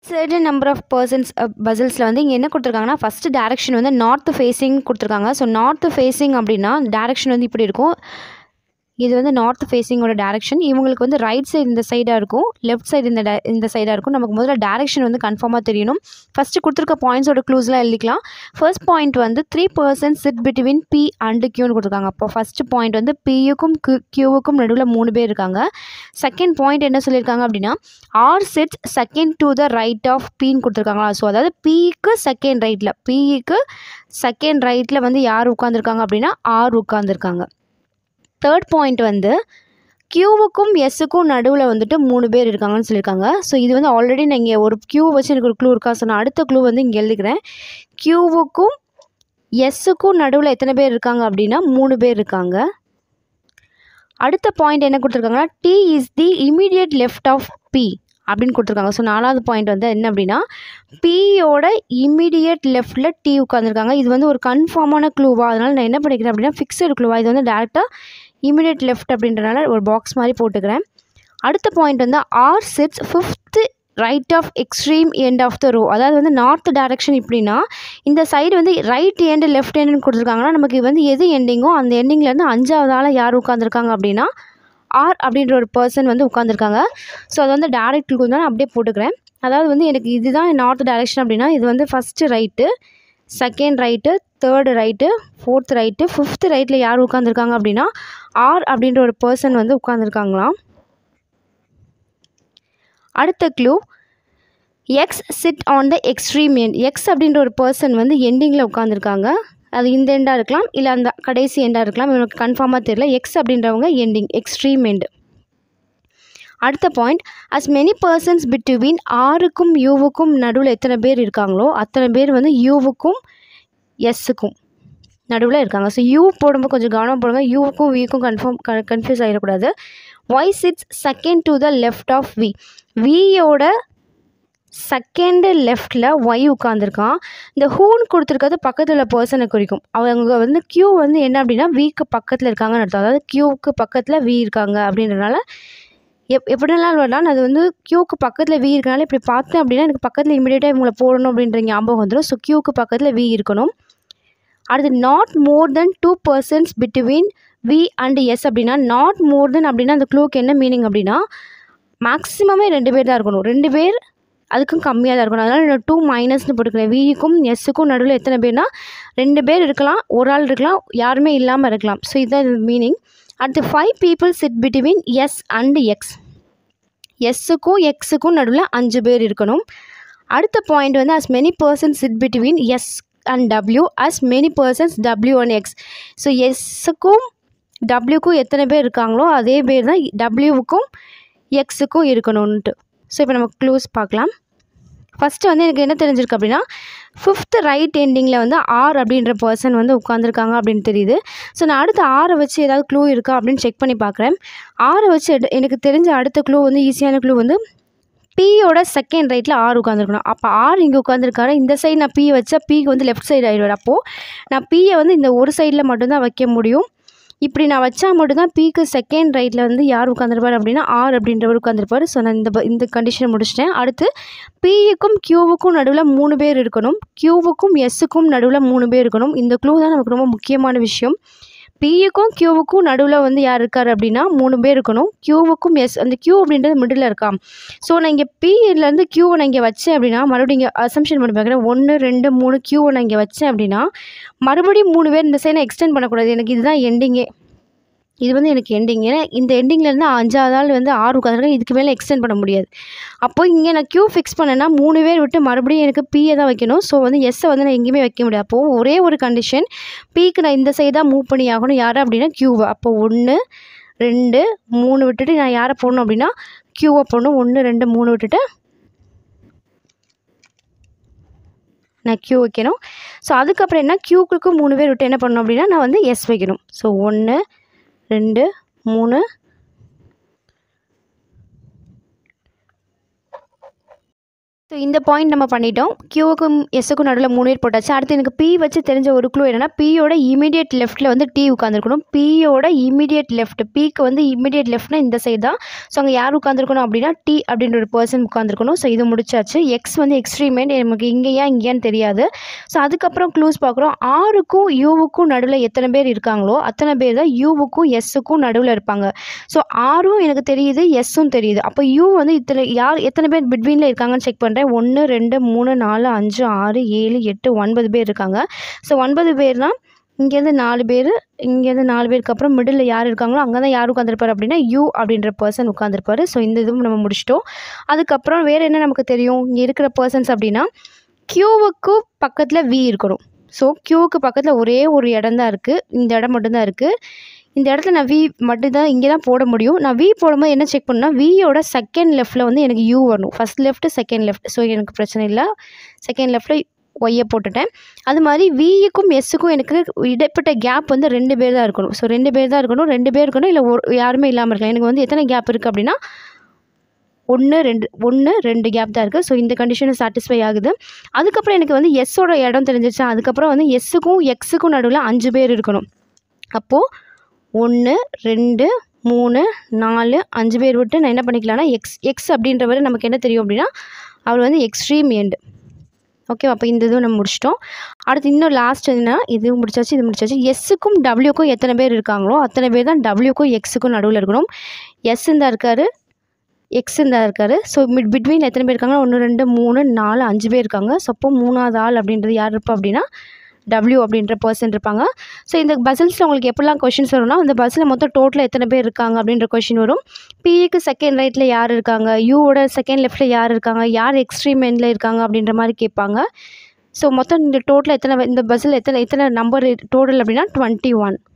certain number of persons பசில்ஸில் வந்து இங்கே என்ன கொடுத்துருக்காங்கன்னா ஃபஸ்ட்டு டேரெக்ஷன் வந்து நார்த் ஃபேஸிங் கொடுத்துருக்காங்க ஸோ நார்த் ஃபேஸிங் அப்படின்னா டேரெக்ஷன் வந்து இப்படி இருக்கும் இது வந்து நார்த் ஃபேஸிங்கோட டேரெக்ஷன் இவங்களுக்கு வந்து ரைட் சைடு இந்த சைடாக இருக்கும் லெஃப்ட் சைடு இந்த டே இந்த சைடாக இருக்கும் நமக்கு முதல்ல டேரெக்ஷன் வந்து கன்ஃபார்மாக தெரியணும் ஃபஸ்ட்டு கொடுத்துருக்க பாயிண்ட்ஸோட க்ளூஸ்லாம் எழுதிக்கலாம் ஃபர்ஸ்ட் பாயிண்ட் வந்து three persons sit between P and கியூன்னு கொடுத்துருக்காங்க அப்போ ஃபஸ்ட்டு பாயிண்ட் வந்து பியுக்கும் கியூவுக்கும் நடுவில் மூணு பேர் இருக்காங்க செகண்ட் பாயிண்ட் என்ன சொல்லியிருக்காங்க அப்படின்னா R sits second to the right of பின்னு கொடுத்துருக்காங்களா ஸோ அதாவது பிக்கு செகண்ட் ரைட்டில் பிக்கு செகண்ட் ரைட்டில் வந்து யார் உட்காந்துருக்காங்க அப்படின்னா ஆர் உட்காந்துருக்காங்க தேர்ட் பாயிண்ட் வந்து கியூவுக்கும் எஸ்ஸுக்கும் நடுவில் வந்துட்டு மூணு பேர் இருக்காங்கன்னு சொல்லியிருக்காங்க ஸோ இது வந்து ஆல்ரெடி நான் இங்கே ஒரு கியூ வச்சு எனக்கு ஒரு க்ளூ இருக்கா ஸோ நான் அடுத்த க்ளூ வந்து இங்கே எழுதிக்கிறேன் கியூவுக்கும் எஸ்ஸுக்கும் நடுவில் எத்தனை பேர் இருக்காங்க அப்படின்னா மூணு பேர் இருக்காங்க அடுத்த பாயிண்ட் என்ன கொடுத்துருக்காங்கன்னா T is the immediate left of P அப்படின்னு கொடுத்துருக்காங்க ஸோ நாலாவது பாயிண்ட் வந்து என்ன அப்படின்னா பியோட இமீடியட் லெஃப்டில் டி உட்காந்துருக்காங்க இது வந்து ஒரு கன்ஃபார்மான க்ளூவா அதனால் நான் என்ன பண்ணிக்கிறேன் அப்படின்னா ஃபிக்ஸட் க்ளூவா இது வந்து டேரெக்டாக இமீடியட் லெஃப்ட் அப்படின்றனால ஒரு பாக்ஸ் மாதிரி போட்டுக்கிறேன் அடுத்த பாயிண்ட் வந்து R sits fifth right of extreme end of the row அதாவது வந்து நார்த் டைரக்ஷன் இப்படின்னா இந்த சைடு வந்து ரைட் எண்டு லெஃப்ட் எண்டுன்னு கொடுத்துருக்காங்கன்னா நமக்கு வந்து எது எண்டிங்கோ அந்த எண்டிங்லேருந்து அஞ்சாவது ஆளாக யார் உட்காந்துருக்காங்க அப்படின்னா ஆர் அப்படின்ற ஒரு பர்சன் வந்து உட்காந்துருக்காங்க ஸோ அது வந்து டேரக்ட் க்ளூ தான் நான் அப்படியே போட்டுக்கிறேன் அதாவது வந்து எனக்கு இதுதான் நார்த் டைரக்ஷன் அப்படின்னா இது வந்து first right second right third right fourth right fifth ரைட்டில் யார் உட்காந்துருக்காங்க அப்படின்னா ஆர் அப்படின்ற ஒரு பர்சன் வந்து உட்காந்துருக்காங்களாம் அடுத்த clue X sit on the extreme end X அப்படின்ற ஒரு பர்சன் வந்து எண்டிங்கில் உட்காந்துருக்காங்க அது இந்த எண்டாக இருக்கலாம் இல்லை அந்த கடைசி எண்டாக இருக்கலாம் எனக்கு கன்ஃபார்மாக தெரியல எக்ஸ் அப்படின்றவங்க எண்டிங் எக்ஸ்ட்ரீம் எண்டு அடுத்த point as many persons between ஆருக்கும் யூவுக்கும் நடுவில் எத்தனை பேர் இருக்காங்களோ அத்தனை பேர் வந்து யூவுக்கும் எஸ்ஸுக்கும் நடுவில் இருக்காங்க ஸோ யூ போடும்போது கொஞ்சம் கவனம் போடுங்க யூவுக்கும் விக்கும் கன்ஃபார்ம் கன்ஃபியூஸ் ஆகிடக்கூடாது Y sits second to the left of V வியோட செகண்டு லெஃப்டில் ஒய் உட்காந்துருக்கான் இந்த ஹூன் கொடுத்துருக்கிறது பக்கத்தில் உள்ள பர்சனை குறிக்கும் அவங்க வந்து க்யூ வந்து என்ன அப்படின்னா விக்கு பக்கத்தில் இருக்காங்கன்னு அர்த்தம் அதாவது க்யூவுக்கு பக்கத்தில் வி இருக்காங்க அப்படின்றனால எப் எப்படினாலும் வரலாம் அது வந்து க்யூக்கு பக்கத்தில் வி இருக்கனால இப்படி பார்த்தேன் அப்படின்னா எனக்கு பக்கத்தில் இமீடியட்டாக இவங்களை போடணும் அப்படின்ற ஞாபகம் வந்துடும் ஸோ க்யூக்கு பக்கத்தில் வி இருக்கணும் அடுத்து not more than two persons between V and S அப்படின்னா நாட் மோர் தென் அப்படின்னா அந்த க்ளூக்கு என்ன மீனிங் அப்படின்னா மேக்ஸிமமே ரெண்டு பேர் தான் இருக்கணும் ரெண்டு பேர் அதுக்கும் கம்மியாக தான் இருக்கணும் அதனால் நான் டூ மைனஸ்னு போட்டுக்கிறேன் விக்கும் எஸ்ஸுக்கும் நடுவில் எத்தனை பேர்னா ரெண்டு பேர் இருக்கலாம் ஒரு ஆள் இருக்கலாம் யாருமே இல்லாமல் இருக்கலாம் ஸோ இதுதான் மீனிங் அடுத்து five people sit between S and X எஸ்ஸுக்கும் எக்ஸுக்கும் நடுவில் அஞ்சு பேர் இருக்கணும் அடுத்த பாயிண்ட் வந்து as many persons sit between S and W as many persons W and X so எஸ்ஸுக்கும் டபிள்யூக்கும் எத்தனை பேர் இருக்காங்களோ அதே பேர் தான் டபிள்யூவுக்கும் எக்ஸுக்கும் இருக்கணும்ன்ட்டு ஸோ இப்போ நம்ம க்ளூஸ் பார்க்கலாம் ஃபஸ்ட்டு வந்து எனக்கு என்ன தெரிஞ்சிருக்கு அப்படின்னா ஃபிஃப்த்து ரைட் எண்டிங்கில் வந்து ஆர் அப்படின்ற பர்சன் வந்து உட்காந்துருக்காங்க அப்படின்னு தெரியுது ஸோ நான் அடுத்த ஆரை வச்சு ஏதாவது க்ளூ இருக்கா அப்படின்னு செக் பண்ணி பார்க்குறேன் ஆரை வச்சு எடு எனக்கு தெரிஞ்ச அடுத்த க்ளூ வந்து ஈஸியான க்ளூ வந்து பியோட செகண்ட் ரைட்டில் ஆர் உட்காந்துருக்கணும் அப்போ ஆர் இங்கே உட்காந்துருக்காரு இந்த சைடு நான் பி வச்சா பிக்கு வந்து லெஃப்ட் சைடு ஆகிடுவார் அப்போது நான் பியை வந்து இந்த ஒரு சைடில் மட்டும்தான் வைக்க முடியும் இப்படி நான் வச்சா மட்டும்தான் பிக்கு செகண்ட் ரைட்டில் வந்து யார் உட்காந்துருப்பார் அப்படின்னா ஆர் அப்படின்றவர் உட்காந்துருப்பார் ஸோ நான் இந்த இந்த கண்டிஷனை முடிச்சிட்டேன் அடுத்து பியுக்கும் கியூவுக்கும் நடுவில் மூணு பேர் இருக்கணும் கியூவுக்கும் எஸ்ஸுக்கும் நடுவில் மூணு பேர் இருக்கணும் இந்த க்ளூ தான் நமக்கு ரொம்ப முக்கியமான விஷயம் பியுக்கும் கியூவுக்கும் நடுவில் வந்து யார் இருக்கார் அப்படின்னா மூணு பேர் இருக்கணும் கியூவுக்கும் எஸ் அந்த கியூ அப்படின்றது மிடில் இருக்கா ஸோ நான் இங்கே பியிலேருந்து கியூவை நான் இங்கே வச்சேன் அப்படின்னா மறுபடியும் இங்கே அசம்ஷன் பண்ணி பார்க்குறேன் ஒன்று ரெண்டு மூணு கியூவை நான் இங்கே வச்சேன் அப்படின்னா மறுபடியும் மூணு பேர் இந்த சைடு நான் எக்ஸ்டெண்ட் பண்ணக்கூடாது எனக்கு இதுதான் எண்டிங்கே இது வந்து எனக்கு எண்டிங் ஏன்னா இந்த எண்டிங்லேருந்து அஞ்சாவது ஆள் வந்து ஆறு உட்காந்துருக்காங்க இதுக்கு மேலே எக்ஸ்டெண்ட் பண்ண முடியாது அப்போது இங்கே நான் க்யூ ஃபிக்ஸ் பண்ணேன்னா மூணு பேர் விட்டு மறுபடியும் எனக்கு பியை தான் வைக்கணும் ஸோ வந்து எஸ்ஸை வந்து நான் எங்கேயுமே வைக்க முடியாது அப்போது ஒரே ஒரு கண்டிஷன் பிக்கு நான் இந்த சைடு தான் மூவ் பண்ணி ஆகணும் யார் அப்படின்னா க்யூவை அப்போ ஒன்று ரெண்டு மூணு விட்டுட்டு நான் யாரை போடணும் அப்படின்னா க்யூவை போடணும் ஒன்று ரெண்டு மூணு விட்டுட்டு நான் க்யூ வைக்கணும் ஸோ அதுக்கப்புறம் என்ன க்யூக்கு மூணு பேர் விட்டு என்ன பண்ணணும் அப்படின்னா நான் வந்து எஸ் வைக்கணும் ஸோ ஒன்று ரெண்டு மூணு ஸோ இந்த பாயிண்ட் நம்ம பண்ணிட்டோம் கியூவுக்கும் எஸ்ஸுக்கும் நடுவில் மூணு பேர் போட்டாச்சு அடுத்து எனக்கு பி வச்சு தெரிஞ்ச ஒரு க்ளூ என்னன்னா பியோட இமீடியட் லெஃப்ட்டில் வந்து டி உட்காந்துருக்கணும் பியோட இமீடியட் லெஃப்ட் பிக்கு வந்து இமீடியட் லெஃப்ட்னா இந்த சைடு தான் ஸோ அங்கே யார் உட்காந்துருக்கணும் அப்படின்னா டி அப்படின்ற ஒரு பர்சன் உட்காந்துருக்கணும் ஸோ இது முடிச்சாச்சு எக்ஸ் வந்து எக்ஸ்ட்ரீமெண்ட் நமக்கு இங்கேயா இங்கேயான்னு தெரியாது ஸோ அதுக்கப்புறம் க்ளூஸ் பார்க்குறோம் ஆருக்கும் யூவுக்கும் நடுவில் எத்தனை பேர் இருக்காங்களோ அத்தனை பேர் தான் யூவுக்கும் எஸ்ஸுக்கும் நடுவில் இருப்பாங்க ஸோ ஆரும் எனக்கு தெரியுது எஸ்ஸும் தெரியுது அப்போ யூ வந்து இத்தனை யார் எத்தனை பேர் பிட்வீனில் இருக்காங்கன்னு செக் பண்ணுறேன் ஒன்று ரெண்டு மூணு நாலு அஞ்சு ஆறு ஏழு எட்டு ஒன்பது பேர் இருக்காங்க ஸோ ஒன்பது பேர்னால் இங்கேருந்து நாலு பேர் இங்கேருந்து நாலு பேருக்கு அப்புறம் மிடில் யார் இருக்காங்களோ அங்கே தான் யார் உட்காந்துருப்பார் அப்படின்னா யூ அப்படின்ற பர்சன் உட்காந்துருப்பாரு ஸோ இந்த இதுவும் நம்ம முடிச்சிட்டோம் அதுக்கப்புறம் வேறு என்ன நமக்கு தெரியும் இங்கே இருக்கிற பர்சன்ஸ் அப்படின்னா க்யூவுக்கு பக்கத்தில் வி இருக்கணும் ஸோ க்யூவுக்கு பக்கத்தில் ஒரே ஒரு இடம் தான் இருக்குது இந்த இடம் மட்டும்தான் இருக்குது இந்த இடத்துல நான் வி மட்டும்தான் இங்கே தான் போட முடியும் நான் வி போடும்போது என்ன செக் பண்ணால் வியோட செகண்ட் லெஃப்ட்டில் வந்து எனக்கு யூ வரணும் first left second left so எனக்கு பிரச்சனை இல்லை செகண்ட் லெஃப்ட்டில் ஒய்யை போட்டுட்டேன் அது மாதிரி விக்கும் எஸ்ஸுக்கும் எனக்கு இடைப்பட்ட கேப் வந்து ரெண்டு பேர் தான் இருக்கணும் ஸோ ரெண்டு பேர் தான் இருக்கணும் ரெண்டு பேர் இருக்கணும் இல்லை ஒரு யாருமே இல்லாமல் இருக்கலாம் எனக்கு வந்து எத்தனை கேப் இருக்குது அப்படின்னா ஒன்று ரெண்டு ஒன்று ரெண்டு கேப் தான் இருக்குது ஸோ இந்த கண்டிஷனும் சாட்டிஸ்ஃபை ஆகுது அதுக்கப்புறம் எனக்கு வந்து எஸ்ஸோட இடம் தெரிஞ்சிருச்சு அதுக்கப்புறம் வந்து எஸ்ஸுக்கும் எக்ஸுக்கும் நடுவில் அஞ்சு பேர் இருக்கணும் அப்போது ஒன்று ரெண்டு மூணு நாலு அஞ்சு பேர் விட்டு நான் என்ன பண்ணிக்கலாம்னா எக்ஸ் எக்ஸ் அப்படின்றவர் நமக்கு என்ன தெரியும் அப்படின்னா அவர் வந்து எக்ஸ்ட்ரீம் எண்டு ஓகே அப்போ இந்த இதுவும் நம்ம முடிச்சிட்டோம் அடுத்து இன்னும் லாஸ்ட் என்னன்னா இதுவும் முடிச்சாச்சு இது முடிச்சாச்சு எஸ்ஸுக்கும் டபிள்யூக்கும் எத்தனை பேர் இருக்காங்களோ அத்தனை பேர் தான் டபிள்யூக்கும் எக்ஸுக்கும் நடுவில் இருக்கணும் எஸ் தான் இருக்கார் எக்ஸ் தான் இருக்கார் ஸோ மிட் பிட்வீன் எத்தனை பேர் இருக்காங்க ஒன்று ரெண்டு மூணு நாலு அஞ்சு பேர் இருக்காங்க ஸோ அப்போ மூணாவது ஆள் அப்படின்றது யார் இருப்பா அப்படின்னா டபிள்யூ அப்படின்ற பர்சன் இருப்பாங்க ஸோ இந்த பசில்ஸில் உங்களுக்கு எப்படிலாம் கொஷின்ஸ் வரும்னா அந்த பஸ்ஸில் மொத்தம் டோட்டலாக எத்தனை பேர் இருக்காங்க அப்படின்ற கொஷின் வரும் பிக்கு செகண்ட் ரைட்டில் யார் இருக்காங்க யூவோட செகண்ட் லெஃப்ட்டில் யார் இருக்காங்க யார் எக்ஸ்ட்ரீம் எண்டில் இருக்காங்க அப்படின்ற மாதிரி கேட்பாங்க ஸோ மொத்தம் இந்த டோட்டலாக எத்தனை இந்த பஸ்ஸில் எத்தனை எத்தனை நம்பர் டோட்டல் அப்படின்னா டுவெண்ட்டி ஒன்